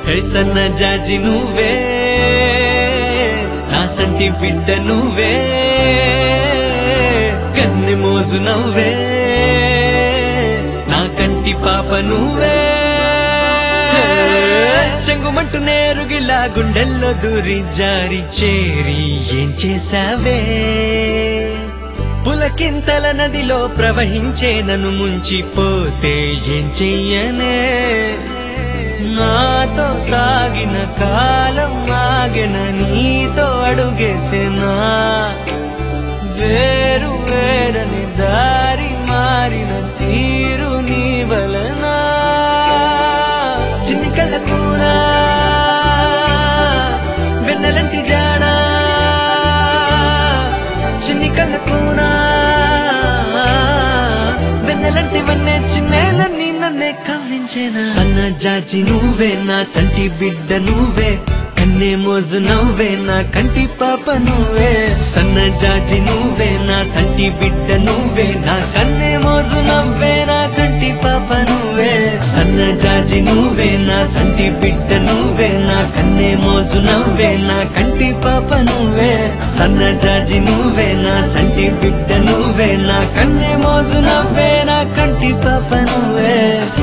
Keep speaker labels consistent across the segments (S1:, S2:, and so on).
S1: హే సన్న జాజి నువ్వే నా సంటి బిడ్డ నువ్వే కన్నె మోజు నవ్వే నా కంటి పాప నువ్వే చెంగుమంటూ నేరుగిలా గుండెల్లో దూరి జారి చేరి ఏం చేసావే పులకింతల నదిలో ప్రవహించే నన్ను ముంచిపోతే ఏం చెయ్యనే నాతో సాగిన కాలం ఆగిన నీతో అడుగేసేనా వేరు వేరని దారి మారిన తీరు నీ వలనా చిన్ని కళ్ళ కూనా వెన్నెలంటి జాడా చిన్ని కళ్ళ కూనా వెన్నెలంటి వన్నే చిన్నేలన్నీ నన్నే కవ్వించేనా సన్న జాజి నువ్వే నా సంటి బిడ్డ నువ్వే కన్నే మోజు నవ్వే నా కంటి పాప నువ్వే సన్న జాజి నువ్వే నా సంటి బిడ్డ నువ్వే నా కన్నే మోజు నవ్వే నా కంటి పాప నువ్వే సన్న జాజి నువ్వే నా సంటి బిడ్డ నువ్వే నా కన్నే మోజు నవ్వే నా కంటి పాప నువ్వే సన్న జాజి నువ్వే నా సంటి బిడ్డ నువ్వే నా కన్నే మోజు నవ్వే నా కంటి పాప నువ్వే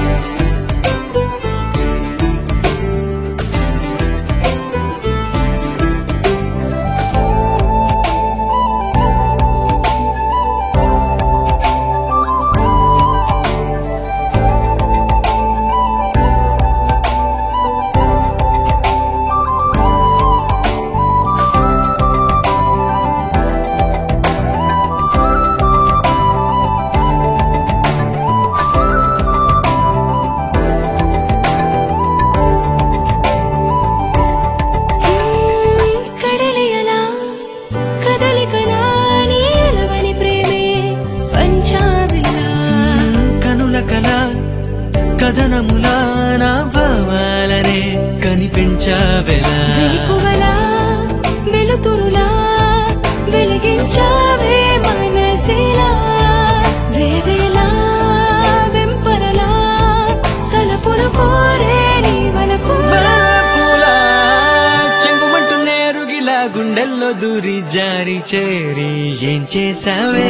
S2: కడలియలా కదలికలా నీ అలవని ప్రేమే పంచావిలా
S1: కనుల కల కథనములా నా భావాలనే కనిపించావెలా
S2: వెలుకువలా వెలుతురులా వెలిగించావే మనసిలా వేవేలా వెంపరలా తలపులు కోరే నీ వలపులా
S1: పూల చెంగుమంటూ నేరుగిలా గుండెల్లో దూరి జారి చేరి ఏం చేసావే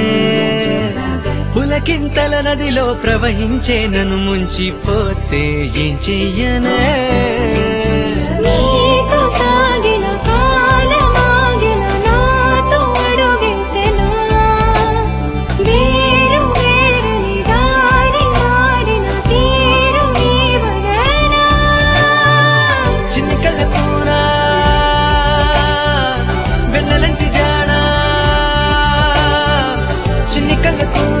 S1: పులకింతల నదిలో ప్రవహించే నన్ను ముంచిపోతే ఏం చెయ్యనే
S2: నీతో సాగిన కాలమాగిన నాతో అడుగేసెనా వేరు వేరని దారి మారిన తీరు నీ వలనా
S1: చిన్ని కళ్ళ కూర వెన్నెలంటి జాడా చిన్ని కళ్ళ కూర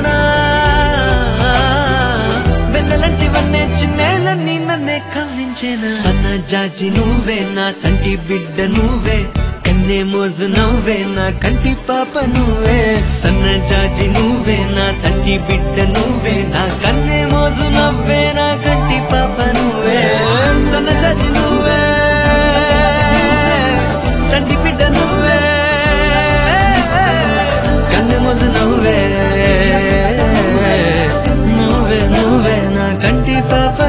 S1: వెన్నెలంటి వన్నే చిన్నేలన్నీ నన్నే కవ్వించేనా సన్న జాజి నువ్వే నా సంటి బిడ్డ నువ్వే కన్నే మోజు నవ్వే నా కంటి పాప నువ్వే సన్న జాజి నువ్వే నా సంటి బిడ్డ నువ్వే నా కన్నే మోజు నవ్వే నా కంటి పాప నువ్వే సన్న జాజి నువ్వే సంటి బిడ్డ నువ్వే కన్నే మోజు నవ్వే నువ్వే నువ్వే నా కంటి పాప